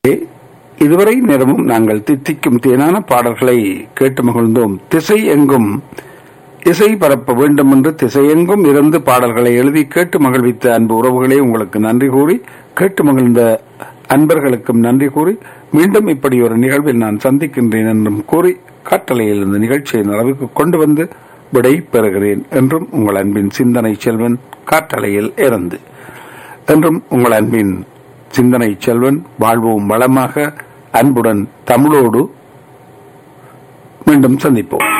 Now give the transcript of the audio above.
இதுவரை நேரமும் நாங்கள் தித்திக்கும் தேனான பாடல்களை கேட்டு மகிழ்ந்தோம் திசை எங்கும் இசை பரப்ப வேண்டும் என்று திசையெங்கும் இருந்து பாடல்களை எழுதி கேட்டு மகிழ்வித்த அன்பு உறவுகளே உங்களுக்கு நன்றி கூறி கேட்டு மகிழ்ந்த அன்பர்களுக்கும் நன்றி கூறி மீண்டும் இப்படி ஒரு நிகழ்வில் நான் சந்திக்கின்றேன் என்றும் கூறி காட்டலையில் இந்த நிகழ்ச்சியை அளவுக்கு கொண்டு வந்து விடை பெறுகிறேன் என்றும் உங்கள் அன்பின் சிந்தனை செல்வன் காட்டலையில் இருந்து என்றும் உங்கள் அன்பின் சிந்தனை செல்வன் வாழ்வோம் வளமாக அன்புடன் தமிழோடு மீண்டும் சந்திப்போம்